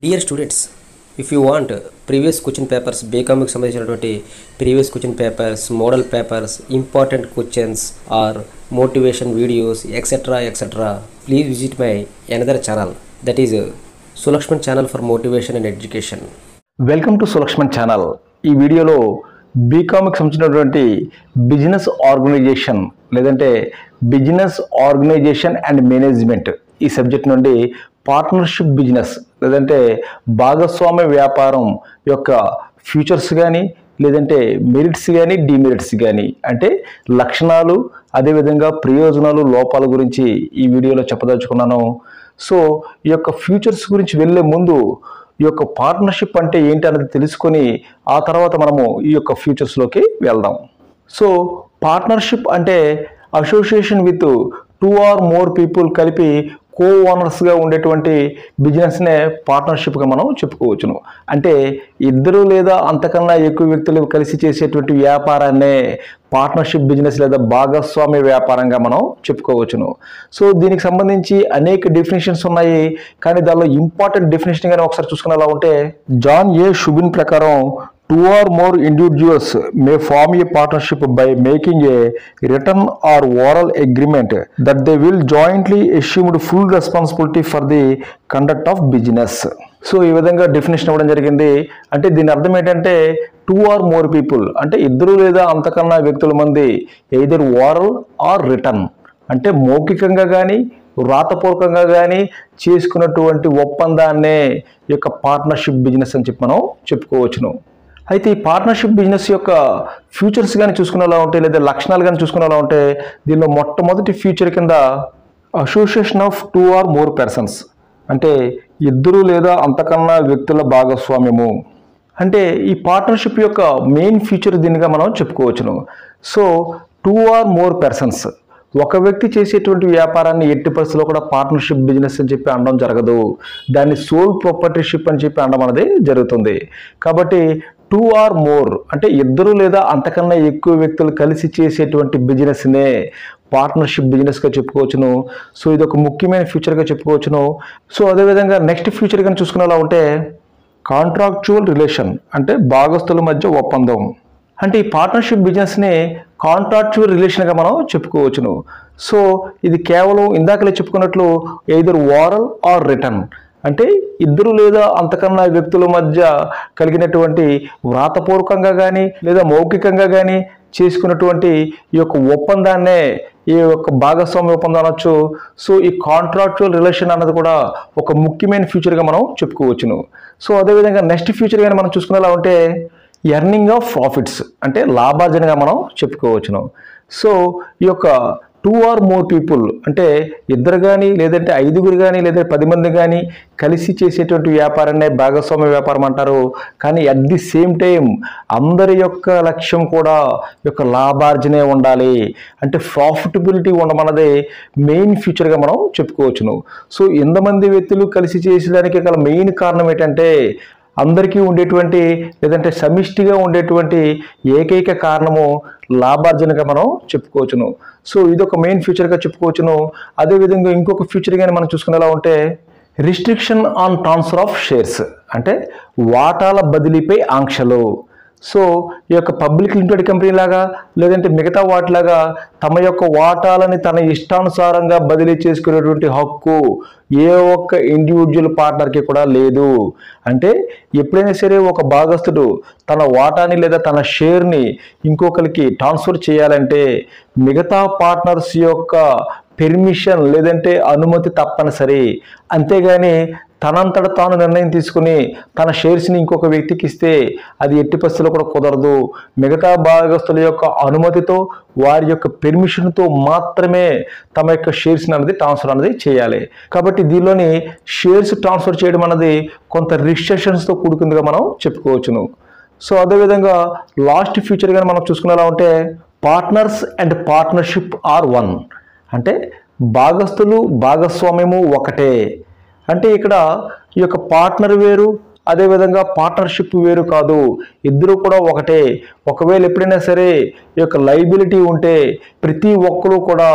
dear students if you want previous question papers బీకామ్కి సంబంధించినటువంటి previous question papers model papers important questions or motivation videos etcetera etcetera please visit my another channel that is Sulakshman channel for motivation and education welcome to Sulakshman channel ఈ వీడియోలో బీకామ్కి సంబంధించినటువంటి business organization లేదంటే business organization and management ఈ subject నుండి partnership business లేదంటే భాగస్వామ్య వ్యాపారం యొక్క ఫ్యూచర్స్ కానీ లేదంటే మెరిట్స్ కానీ డిమెరిట్స్ కానీ అంటే లక్షణాలు అదేవిధంగా ప్రయోజనాలు లోపాల గురించి ఈ వీడియోలో చెప్పదలుచుకున్నాను సో ఈ యొక్క ఫ్యూచర్స్ గురించి వెళ్ళే ముందు ఈ యొక్క పార్ట్నర్షిప్ అంటే ఏంటి అనేది తెలుసుకొని ఆ తర్వాత మనము ఈ యొక్క ఫ్యూచర్స్లోకి వెళ్దాం సో పార్ట్నర్షిప్ అంటే association with two or more people కలిపి కో ఓనర్స్గా ఉండేటువంటి బిజినెస్నే పార్ట్నర్షిప్గా మనం చెప్పుకోవచ్చును అంటే ఇద్దరు లేదా అంతకన్నా ఎక్కువ వ్యక్తులు కలిసి చేసేటువంటి వ్యాపారాన్నే పార్ట్నర్షిప్ బిజినెస్ లేదా భాగస్వామ్య వ్యాపారంగా మనం చెప్పుకోవచ్చును సో దీనికి సంబంధించి అనేక డెఫినేషన్స్ ఉన్నాయి కానీ దానిలో ఇంపార్టెంట్ డెఫినేషన్ కానీ ఒకసారి చూసుకునేలా ఉంటే జాన్ ఏ షుబిన్ ప్రకారం two or more individuals may form a partnership by making a written or oral agreement that they will jointly assumed full responsibility for the conduct of business so ఈ విధంగా definition ఇవ్వడం జరిగింది అంటే దీని అర్థం ఏంటంటే two or more people అంటే ఇద్దరు లేదా అంతకన్నా వ్యక్తుల మంది ఎయిదర్ ఓరల్ ఆర్ రిటర్న్ అంటే మౌఖికంగా కానీ వ్రాతపూర్వకంగా కానీ చేసుకున్నటువంటి ఒప్పందాన్నే ఈ యొక్క పార్ట్నర్షిప్ బిజినెస్ అని చెప్పి మనం చెప్పుకోవచ్చును అయితే ఈ పార్ట్నర్షిప్ బిజినెస్ యొక్క ఫ్యూచర్స్ కానీ చూసుకునేలా ఉంటే లేదా లక్షణాలు కానీ చూసుకునేలా ఉంటే దీనిలో మొట్టమొదటి ఫ్యూచర్ కింద association of two or more persons అంటే ఇద్దరు లేదా అంతకన్నా వ్యక్తుల భాగస్వామ్యము అంటే ఈ పార్ట్నర్షిప్ యొక్క మెయిన్ ఫీచర్ దీనిగా మనం చెప్పుకోవచ్చును so two or more persons ఒక వ్యక్తి చేసేటువంటి వ్యాపారాన్ని ఎట్టి పరిస్థితుల్లో కూడా పార్ట్నర్షిప్ బిజినెస్ అని చెప్పి అనడం జరగదు దాన్ని సోల్ ప్రాపర్టీషిప్ అని చెప్పి అనడం అనేది జరుగుతుంది కాబట్టి టూ ఆర్ మోర్ అంటే ఇద్దరు లేదా అంతకన్నా ఎక్కువ వ్యక్తులు కలిసి చేసేటువంటి బిజినెస్నే పార్ట్నర్షిప్ బిజినెస్గా చెప్పుకోవచ్చును సో ఇది ఒక ముఖ్యమైన ఫ్యూచర్గా చెప్పుకోవచ్చును సో అదేవిధంగా నెక్స్ట్ ఫ్యూచర్ కానీ చూసుకునేలా ఉంటే కాంట్రాక్చువల్ రిలేషన్ అంటే భాగస్తుల మధ్య ఒప్పందం అంటే ఈ పార్ట్నర్షిప్ బిజినెస్ని కాంట్రాక్చువల్ రిలేషన్గా మనం చెప్పుకోవచ్చును సో ఇది కేవలం ఇందాకలే చెప్పుకున్నట్లు ఎయిదర్ వారల్ ఆర్ రిటర్న్ అంటే ఇద్దరు లేదా అంతకన్నా వ్యక్తుల మధ్య కలిగినటువంటి వ్రాతపూర్వకంగా కానీ లేదా మౌఖికంగా కానీ చేసుకున్నటువంటి ఈ యొక్క ఒప్పందాన్నే ఈ యొక్క భాగస్వామ్య ఒప్పందం అనొచ్చు సో ఈ కాంట్రాక్చువల్ రిలేషన్ అన్నది కూడా ఒక ముఖ్యమైన ఫ్యూచర్గా మనం చెప్పుకోవచ్చును సో అదేవిధంగా నెక్స్ట్ ఫ్యూచర్ కానీ మనం చూసుకునేలా ఉంటే ఎర్నింగ్ ఆఫ్ ప్రాఫిట్స్ అంటే లాభార్జనగా మనం చెప్పుకోవచ్చును సో ఈ యొక్క టూ ఆర్ మోర్ పీపుల్ అంటే ఇద్దరు కానీ లేదంటే ఐదుగురు కానీ లేదా పది మంది కానీ కలిసి చేసేటువంటి వ్యాపారాన్నే భాగస్వామ్య వ్యాపారం అంటారు కానీ అట్ ది సేమ్ టైం అందరి యొక్క లక్ష్యం కూడా ఈ యొక్క లాభార్జనే ఉండాలి అంటే ప్రాఫిటబిలిటీ ఉండమన్నదే మెయిన్ ఫ్యూచర్గా మనం చెప్పుకోవచ్చును సో ఎంతమంది వ్యక్తులు కలిసి చేసేదానికి గల మెయిన్ కారణం ఏంటంటే అందరికీ ఉండేటువంటి లేదంటే సమిష్టిగా ఉండేటువంటి ఏకైక కారణము లాభార్జనగా మనం చెప్పుకోవచ్చును సో ఇది ఒక మెయిన్ ఫ్యూచర్గా చెప్పుకోవచ్చును అదేవిధంగా ఇంకొక ఫ్యూచర్ కానీ మనం చూసుకునేలా ఉంటే restriction on transfer of shares అంటే వాటాల బదిలీపై ఆంక్షలు సో ఈ యొక్క పబ్లిక్ లిమిటెడ్ కంపెనీ లాగా లేదంటే మిగతా వాటిలాగా తమ యొక్క వాటాలని తన ఇష్టానుసారంగా బదిలీ చేసుకునేటువంటి హక్కు ఏ ఒక్క ఇండివిజువల్ పార్ట్నర్కి కూడా లేదు అంటే ఎప్పుడైనా సరే ఒక భాగస్థుడు తన వాటాని లేదా తన షేర్ని ఇంకొకరికి ట్రాన్స్ఫర్ చేయాలంటే మిగతా పార్ట్నర్స్ యొక్క పెర్మిషన్ లేదంటే అనుమతి తప్పనిసరి అంతేగాని తనంతట తాను నిర్ణయం తీసుకుని తన షేర్స్ని ఇంకొక వ్యక్తికి ఇస్తే అది ఎట్టి పరిస్థితుల్లో కూడా కుదరదు మిగతా భాగస్తుల యొక్క అనుమతితో వారి యొక్క పెర్మిషన్తో మాత్రమే తమ యొక్క షేర్స్ని అనేది ట్రాన్స్ఫర్ అనేది చేయాలి కాబట్టి దీనిలోని షేర్స్ ట్రాన్స్ఫర్ చేయడం అనేది కొంత రిస్ట్రిక్షన్స్తో కూడుకుందిగా మనం చెప్పుకోవచ్చును సో అదేవిధంగా లాస్ట్ ఫ్యూచర్ కానీ మనం చూసుకునేలా ఉంటే partners and partnership are one అంటే భాగస్థులు భాగస్వామ్యము ఒకటే అంటే ఇక్కడ ఈ యొక్క పార్ట్నర్ వేరు అదేవిధంగా పార్ట్నర్షిప్ వేరు కాదు ఇద్దరు కూడా ఒకటే ఒకవేళ ఎప్పుడైనా సరే ఈ యొక్క లైబిలిటీ ఉంటే ప్రతి ఒక్కరూ కూడా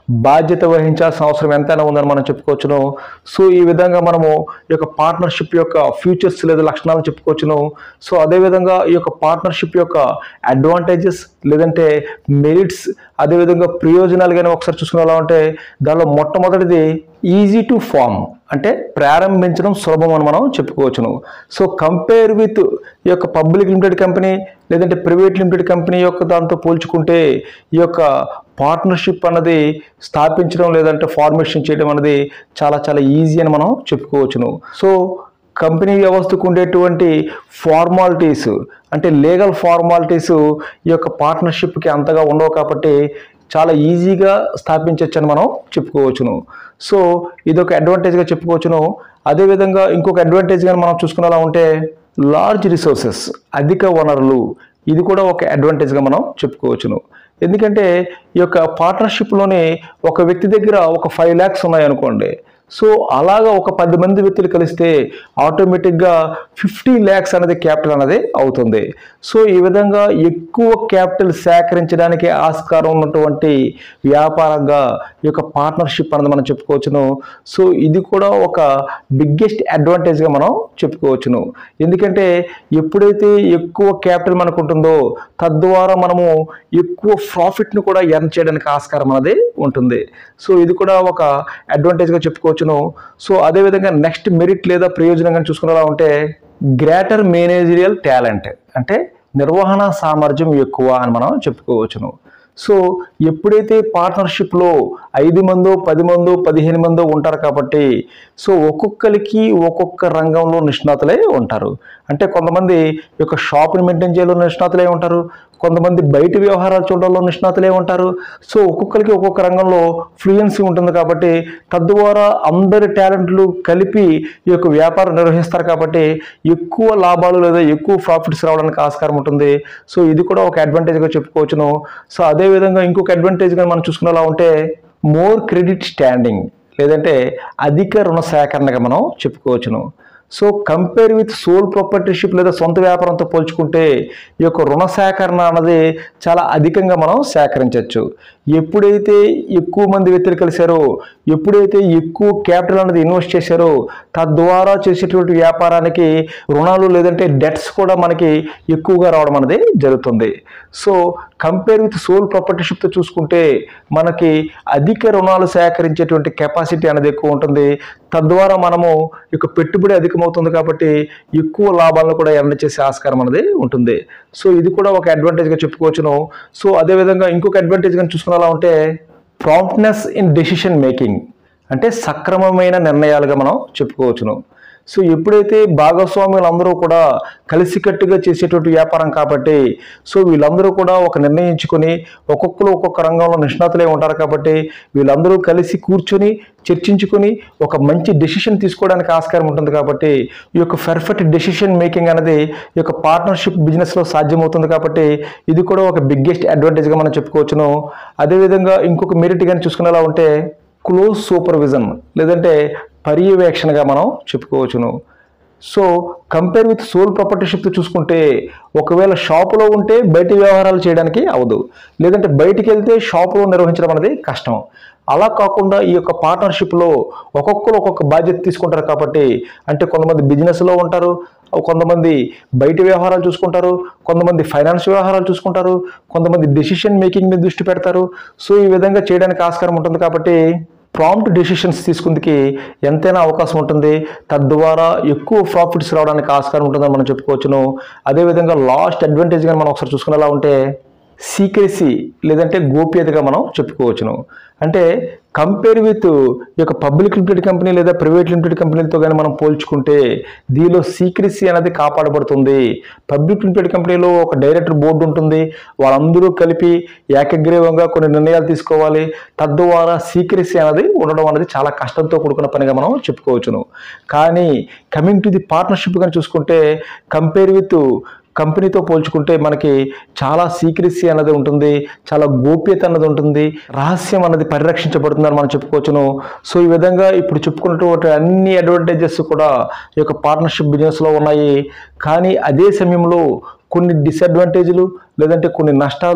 బాధ్యత వహించాల్సిన అవసరం ఎంతైనా ఉందని మనం చెప్పుకోవచ్చును సో ఈ విధంగా మనము ఈ యొక్క పార్ట్నర్షిప్ యొక్క ఫ్యూచర్స్ లేదా లక్షణాలను చెప్పుకోవచ్చును సో అదేవిధంగా ఈ యొక్క పార్ట్నర్షిప్ యొక్క అడ్వాంటేజెస్ లేదంటే మెరిట్స్ అదేవిధంగా ప్రయోజనాలు కానీ ఒకసారి చూసుకునేలా ఉంటే దానిలో మొట్టమొదటిది ఈజీ టు ఫామ్ అంటే ప్రారంభించడం సులభం అని మనం చెప్పుకోవచ్చును సో కంపేర్ విత్ ఈ యొక్క పబ్లిక్ లిమిటెడ్ కంపెనీ లేదంటే ప్రైవేట్ లిమిటెడ్ కంపెనీ యొక్క దాంతో పోల్చుకుంటే ఈ యొక్క పార్ట్నర్షిప్ అన్నది స్థాపించడం లేదంటే ఫార్మేషన్ చేయడం అనేది చాలా చాలా ఈజీ అని మనం చెప్పుకోవచ్చును సో కంపెనీ వ్యవస్థకు ఉండేటువంటి ఫార్మాలిటీస్ అంటే లీగల్ ఫార్మాలిటీస్ ఈ యొక్క పార్ట్నర్షిప్కి అంతగా ఉండవు కాబట్టి చాలా ఈజీగా స్థాపించవచ్చు అని మనం చెప్పుకోవచ్చును సో ఇది ఒక అడ్వాంటేజ్గా చెప్పుకోవచ్చును అదేవిధంగా ఇంకొక అడ్వాంటేజ్గా మనం చూసుకునేలా ఉంటే లార్జ్ రిసోర్సెస్ అధిక వనరులు ఇది కూడా ఒక అడ్వాంటేజ్గా మనం చెప్పుకోవచ్చును ఎందుకంటే ఈ యొక్క పార్ట్నర్షిప్లోనే ఒక వ్యక్తి దగ్గర ఒక ఫైవ్ ల్యాక్స్ ఉన్నాయనుకోండి సో అలాగా ఒక పది మంది వ్యక్తులు కలిస్తే ఆటోమేటిక్గా ఫిఫ్టీ ల్యాక్స్ అనేది క్యాపిటల్ అనేది అవుతుంది సో ఈ విధంగా ఎక్కువ క్యాపిటల్ సేకరించడానికి ఆస్కారం ఉన్నటువంటి వ్యాపారంగా ఈ యొక్క పార్ట్నర్షిప్ అనేది మనం చెప్పుకోవచ్చును సో ఇది కూడా ఒక బిగ్గెస్ట్ అడ్వాంటేజ్గా మనం చెప్పుకోవచ్చును ఎందుకంటే ఎప్పుడైతే ఎక్కువ క్యాపిటల్ మనకు ఉంటుందో తద్వారా మనము ఎక్కువ ప్రాఫిట్ను కూడా ఎర్న్ చేయడానికి ఆస్కారం అనేది ఉంటుంది సో ఇది కూడా ఒక అడ్వాంటేజ్గా చెప్పుకోవచ్చును సో అదేవిధంగా నెక్స్ట్ మెరిట్ లేదా ప్రయోజనంగా చూసుకునేలా ఉంటే గ్రేటర్ మేనేజరియల్ టాలెంట్ అంటే నిర్వహణ సామర్థ్యం ఎక్కువ అని మనం చెప్పుకోవచ్చును సో ఎప్పుడైతే పార్ట్నర్షిప్లో ఐదు మందో పది మందో పదిహేను మందో ఉంటారు కాబట్టి సో ఒక్కొక్కరికి ఒక్కొక్క రంగంలో నిష్ణాతులై ఉంటారు అంటే కొంతమంది ఈ యొక్క షాప్ని మెయింటైన్ చేయడంలో నిష్ణాతులై ఉంటారు కొంతమంది బయట వ్యవహారాలు చూడడంలో నిష్ణాతులే ఉంటారు సో ఒక్కొక్కరికి ఒక్కొక్క రంగంలో ఫ్లూయెన్సీ ఉంటుంది కాబట్టి తద్వారా అందరి టాలెంట్లు కలిపి ఈ యొక్క వ్యాపారం నిర్వహిస్తారు కాబట్టి ఎక్కువ లాభాలు లేదా ఎక్కువ ప్రాఫిట్స్ రావడానికి ఆస్కారం ఉంటుంది సో ఇది కూడా ఒక అడ్వాంటేజ్గా చెప్పుకోవచ్చును సో అదేవిధంగా ఇంకొక అడ్వాంటేజ్గా మనం చూసుకునేలా ఉంటే మోర్ క్రెడిట్ స్టాండింగ్ లేదంటే అధిక రుణ సేకరణగా మనం చెప్పుకోవచ్చును so compare with sole proprietorship లేదా సొంత వ్యాపారంతో పోల్చుకుంటే ఈ యొక్క రుణ సేకరణ అన్నది చాలా అధికంగా మనం సేకరించవచ్చు ఎప్పుడైతే ఎక్కువ మంది వ్యక్తులు కలిశారో ఎప్పుడైతే ఎక్కువ క్యాపిటల్ అనేది ఇన్వెస్ట్ చేశారో తద్వారా చేసేటువంటి వ్యాపారానికి రుణాలు లేదంటే డెట్స్ కూడా మనకి ఎక్కువగా రావడం అనేది జరుగుతుంది సో కంపేర్ విత్ సోల్ ప్రాపర్టీషిప్తో చూసుకుంటే మనకి అధిక రుణాలు సేకరించేటువంటి కెపాసిటీ అనేది ఎక్కువ ఉంటుంది తద్వారా మనము ఇక పెట్టుబడి అధికమవుతుంది కాబట్టి ఎక్కువ లాభాలను కూడా ఎర్న్ చేసే ఆస్కారం అనేది ఉంటుంది సో ఇది కూడా ఒక అడ్వాంటేజ్గా చెప్పుకోవచ్చును సో అదేవిధంగా ఇంకొక అడ్వాంటేజ్గా చూసుకునేలా ఉంటే ప్రాంప్ట్నెస్ ఇన్ డెసిషన్ మేకింగ్ అంటే సక్రమమైన నిర్ణయాలుగా మనం చెప్పుకోవచ్చును సో ఎప్పుడైతే భాగస్వాములు అందరూ కూడా కలిసికట్టుగా చేసేటువంటి వ్యాపారం కాబట్టి సో వీళ్ళందరూ కూడా ఒక నిర్ణయించుకొని ఒక్కొక్కరు ఒక్కొక్క రంగంలో నిష్ణాతులే ఉంటారు కాబట్టి వీళ్ళందరూ కలిసి కూర్చొని చర్చించుకొని ఒక మంచి డెసిషన్ తీసుకోవడానికి ఆస్కారం ఉంటుంది కాబట్టి ఈ యొక్క పర్ఫెక్ట్ డెసిషన్ మేకింగ్ అనేది ఈ యొక్క పార్ట్నర్షిప్ బిజినెస్లో సాధ్యమవుతుంది కాబట్టి ఇది కూడా ఒక బిగ్గెస్ట్ అడ్వాంటేజ్గా మనం చెప్పుకోవచ్చును అదేవిధంగా ఇంకొక మెరిట్ కానీ చూసుకునేలా ఉంటే క్లోజ్ సూపర్విజన్ లేదంటే పర్యవేక్షణగా మనం చెప్పుకోవచ్చును సో కంపేర్ విత్ సోల్ ప్రాపర్టీషిప్తో చూసుకుంటే ఒకవేళ షాపులో ఉంటే బయట వ్యవహారాలు చేయడానికి అవదు లేదంటే బయటికి వెళ్తే షాపులో నిర్వహించడం అనేది కష్టం అలా కాకుండా ఈ యొక్క పార్ట్నర్షిప్లో ఒక్కొక్కరు ఒక్కొక్క బాధ్యత తీసుకుంటారు కాబట్టి అంటే కొంతమంది బిజినెస్లో ఉంటారు కొంతమంది బయట వ్యవహారాలు చూసుకుంటారు కొంతమంది ఫైనాన్స్ వ్యవహారాలు చూసుకుంటారు కొంతమంది డెసిషన్ మేకింగ్ మీద దృష్టి పెడతారు సో ఈ విధంగా చేయడానికి ఆస్కారం ఉంటుంది కాబట్టి ప్రాంప్ట్ డెసిషన్స్ తీసుకుందికి ఎంతైనా అవకాశం ఉంటుంది తద్వారా ఎక్కువ ప్రాఫిట్స్ రావడానికి ఆస్కారం ఉంటుందని మనం చెప్పుకోవచ్చును అదేవిధంగా లాస్ట్ అడ్వాంటేజ్గా మనం ఒకసారి చూసుకునేలా ఉంటే సీక్రెసీ లేదంటే గోప్యతగా మనం చెప్పుకోవచ్చును అంటే కంపేర్ విత్ ఈ యొక్క పబ్లిక్ లిమిటెడ్ కంపెనీ లేదా ప్రైవేట్ లిమిటెడ్ కంపెనీలతో కానీ మనం పోల్చుకుంటే దీనిలో సీక్రెసీ అనేది కాపాడబడుతుంది పబ్లిక్ లిమిటెడ్ కంపెనీలో ఒక డైరెక్టర్ బోర్డు ఉంటుంది వాళ్ళందరూ కలిపి ఏకగ్రీవంగా కొన్ని నిర్ణయాలు తీసుకోవాలి తద్వారా సీక్రెసీ అనేది ఉండడం అనేది చాలా కష్టంతో కూడుకున్న పనిగా మనం చెప్పుకోవచ్చును కానీ కమింగ్ టు ది పార్ట్నర్షిప్ కానీ చూసుకుంటే కంపేర్ విత్ కంపెనీతో పోల్చుకుంటే మనకి చాలా సీక్రెసీ అన్నది ఉంటుంది చాలా గోప్యత అన్నది ఉంటుంది రహస్యం అన్నది పరిరక్షించబడుతుందని మనం చెప్పుకోవచ్చును సో ఈ విధంగా ఇప్పుడు చెప్పుకున్నటువంటి అన్ని అడ్వాంటేజెస్ కూడా ఈ యొక్క పార్ట్నర్షిప్ బిజినెస్లో ఉన్నాయి కానీ అదే సమయంలో కొన్ని డిసడ్వాంటేజ్లు లేదంటే కొన్ని నష్టాలు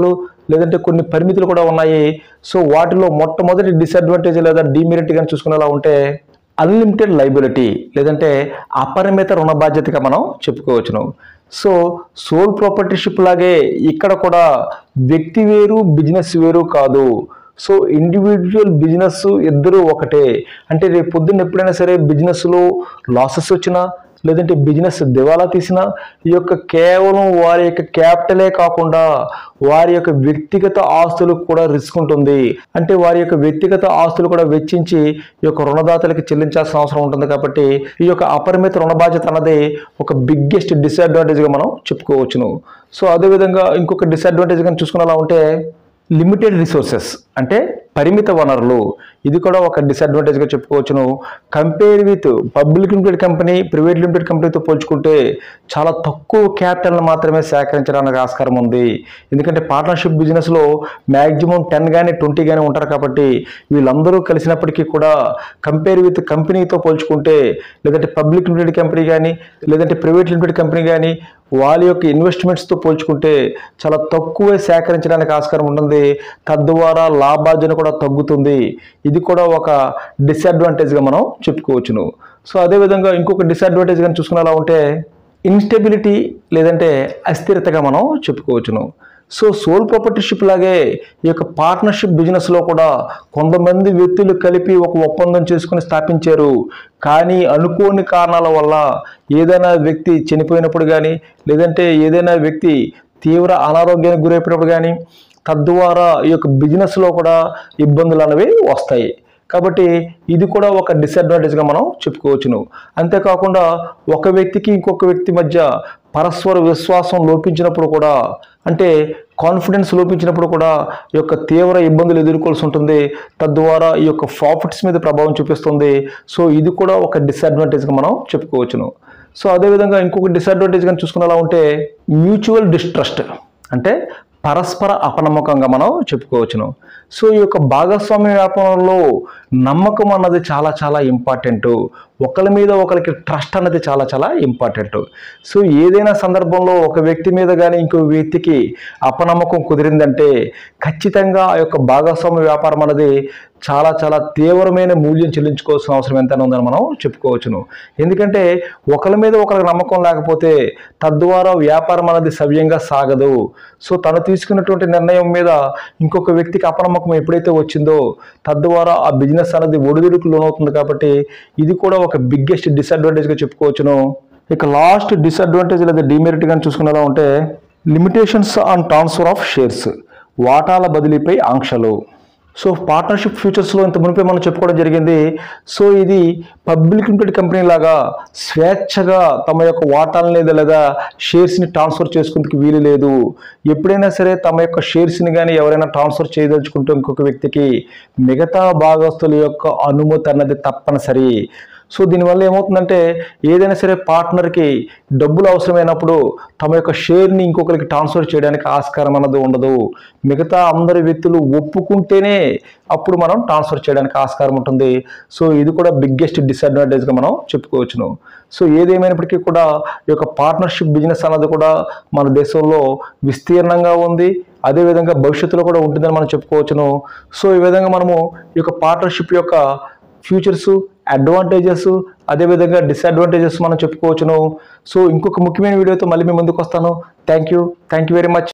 లేదంటే కొన్ని పరిమితులు కూడా ఉన్నాయి సో వాటిలో మొట్టమొదటి డిసడ్వాంటేజ్ లేదా డిమెరిట్ కానీ చూసుకునేలా ఉంటే అన్లిమిటెడ్ లైబిలిటీ లేదంటే అపరిమిత రుణ బాధ్యతగా మనం చెప్పుకోవచ్చును సో సోల్ ప్రాపర్టీషిప్ లాగే ఇక్కడ కూడా వ్యక్తి వేరు బిజినెస్ వేరు కాదు సో ఇండివిజువల్ బిజినెస్ ఇద్దరు ఒకటే అంటే రేపు పొద్దున్న ఎప్పుడైనా సరే బిజినెస్లో లాసెస్ వచ్చినా లేదంటే బిజినెస్ దివాలా తీసినా ఈ యొక్క కేవలం వారి యొక్క క్యాపిటలే కాకుండా వారి యొక్క వ్యక్తిగత ఆస్తులకు కూడా రిస్క్ ఉంటుంది అంటే వారి యొక్క వ్యక్తిగత ఆస్తులు కూడా వెచ్చించి ఈ యొక్క రుణదాతలకి చెల్లించాల్సిన అవసరం ఉంటుంది కాబట్టి ఈ యొక్క అపరిమిత రుణ బాధ్యత అన్నది ఒక బిగ్గెస్ట్ డిసడ్వాంటేజ్గా మనం చెప్పుకోవచ్చును సో అదేవిధంగా ఇంకొక డిసడ్వాంటేజ్ కానీ చూసుకునేలా ఉంటే లిమిటెడ్ రిసోర్సెస్ అంటే పరిమిత వనరులు ఇది కూడా ఒక డిసడ్వాంటేజ్గా చెప్పుకోవచ్చును compare with public limited company private limited కంపెనీతో పోల్చుకుంటే చాలా తక్కువ క్యాపిటల్ని మాత్రమే సేకరించడానికి ఆస్కారం ఉంది ఎందుకంటే పార్ట్నర్షిప్ బిజినెస్లో మ్యాక్సిమం టెన్ కానీ ట్వంటీ కానీ ఉంటారు కాబట్టి వీళ్ళందరూ కలిసినప్పటికీ కూడా కంపేర్ విత్ కంపెనీతో పోల్చుకుంటే లేదంటే పబ్లిక్ లిమిటెడ్ కంపెనీ కానీ లేదంటే ప్రైవేట్ లిమిటెడ్ కంపెనీ కానీ వాళ్ళ యొక్క ఇన్వెస్ట్మెంట్స్తో పోల్చుకుంటే చాలా తక్కువే సేకరించడానికి ఆస్కారం ఉంటుంది తద్వారా లాభార్జన కూడా తగ్గుతుంది ఇది కూడా ఒక డిసడ్వాంటేజ్గా మనం చెప్పుకోవచ్చును సో అదేవిధంగా ఇంకొక డిసడ్వాంటేజ్ కానీ చూసుకునేలా ఉంటే ఇన్స్టెబిలిటీ లేదంటే అస్థిరతగా మనం చెప్పుకోవచ్చును సో సోల్ ప్రాపర్టీషిప్ లాగే ఈ యొక్క పార్ట్నర్షిప్ బిజినెస్లో కూడా కొంతమంది వ్యక్తులు కలిపి ఒక ఒప్పందం చేసుకుని స్థాపించారు కానీ అనుకోని కారణాల వల్ల ఏదైనా వ్యక్తి చనిపోయినప్పుడు కానీ లేదంటే ఏదైనా వ్యక్తి తీవ్ర అనారోగ్యానికి గురైపోయినప్పుడు కానీ తద్వారా ఈ యొక్క బిజినెస్లో కూడా ఇబ్బందులు అనేవి వస్తాయి కాబట్టి ఇది కూడా ఒక డిసడ్వాంటేజ్గా మనం చెప్పుకోవచ్చును అంతేకాకుండా ఒక వ్యక్తికి ఇంకొక వ్యక్తి మధ్య పరస్పర విశ్వాసం లోపించినప్పుడు కూడా అంటే కాన్ఫిడెన్స్ లోపించినప్పుడు కూడా ఈ యొక్క తీవ్ర ఇబ్బందులు ఎదుర్కోవాల్సి ఉంటుంది తద్వారా ఈ యొక్క ప్రాఫిట్స్ మీద ప్రభావం చూపిస్తుంది సో ఇది కూడా ఒక డిసడ్వాంటేజ్గా మనం చెప్పుకోవచ్చును సో అదేవిధంగా ఇంకొక డిసడ్వాంటేజ్ కానీ చూసుకునేలా ఉంటే మ్యూచువల్ డిస్ట్రస్ట్ అంటే పరస్పర అపనమ్మకంగా మనం చెప్పుకోవచ్చును సో ఈ యొక్క భాగస్వామ్య వ్యాపారంలో నమ్మకం అన్నది చాలా చాలా ఇంపార్టెంట్ ఒకరి మీద ఒకరికి ట్రస్ట్ అన్నది చాలా చాలా ఇంపార్టెంట్ సో ఏదైనా సందర్భంలో ఒక వ్యక్తి మీద కానీ ఇంకో వ్యక్తికి అపనమ్మకం కుదిరిందంటే ఖచ్చితంగా ఆ యొక్క భాగస్వామ్య వ్యాపారం అనేది చాలా చాలా తీవ్రమైన మూల్యం చెల్లించుకోవాల్సిన అవసరం ఎంతైనా ఉందని మనం చెప్పుకోవచ్చును ఎందుకంటే ఒకరి మీద ఒకరికి నమ్మకం లేకపోతే తద్వారా వ్యాపారం అనేది సవ్యంగా సాగదు సో తను తీసుకున్నటువంటి నిర్ణయం మీద ఇంకొక వ్యక్తికి అపనమ్మకం ఎప్పుడైతే వచ్చిందో తద్వారా ఆ బిజినెస్ అనేది ఒడిదుడుకు లోనవుతుంది కాబట్టి ఇది కూడా ఒక బిగ్గెస్ట్ డిసడ్వాంటేజ్గా చెప్పుకోవచ్చును ఇక లాస్ట్ డిసడ్వాంటేజ్ లేదా డిమెరిట్ కానీ చూసుకునేలా ఉంటే limitations on transfer of shares వాటాల బదిలీపై ఆంక్షలు సో పార్ట్నర్షిప్ ఫ్యూచర్స్లో ఇంత మునిపే మనం చెప్పుకోవడం జరిగింది సో ఇది పబ్లిక్ లిమిటెడ్ కంపెనీ లాగా స్వేచ్ఛగా తమ యొక్క వాటాలని లేదా షేర్స్ని ట్రాన్స్ఫర్ చేసుకుందుకు వీలు లేదు ఎప్పుడైనా సరే తమ యొక్క షేర్స్ని కానీ ఎవరైనా ట్రాన్స్ఫర్ చేయదలుచుకుంటే ఇంకొక వ్యక్తికి మిగతా భాగస్తుల యొక్క అనుమతి అన్నది తప్పనిసరి సో దీనివల్ల ఏమవుతుందంటే ఏదైనా సరే పార్ట్నర్కి డబ్బులు అవసరమైనప్పుడు తమ యొక్క షేర్ని ఇంకొకరికి ట్రాన్స్ఫర్ చేయడానికి ఆస్కారం అన్నది ఉండదు మిగతా అందరి వ్యక్తులు ఒప్పుకుంటేనే అప్పుడు మనం ట్రాన్స్ఫర్ చేయడానికి ఆస్కారం ఉంటుంది సో ఇది కూడా బిగ్గెస్ట్ డిసడ్వాంటేజ్గా మనం చెప్పుకోవచ్చును సో ఏదేమైనప్పటికీ కూడా ఈ యొక్క పార్ట్నర్షిప్ బిజినెస్ అన్నది కూడా మన దేశంలో విస్తీర్ణంగా ఉంది అదేవిధంగా భవిష్యత్తులో కూడా ఉంటుందని మనం చెప్పుకోవచ్చును సో ఈ విధంగా మనము ఈ యొక్క పార్ట్నర్షిప్ యొక్క ఫ్యూచర్స్ అడ్వాంటేజెస్ అదేవిధంగా డిసడ్వాంటేజెస్ మనం చెప్పుకోవచ్చును సో ఇంకొక ముఖ్యమైన వీడియోతో మళ్ళీ మీ ముందుకు వస్తాను thank you thank you very much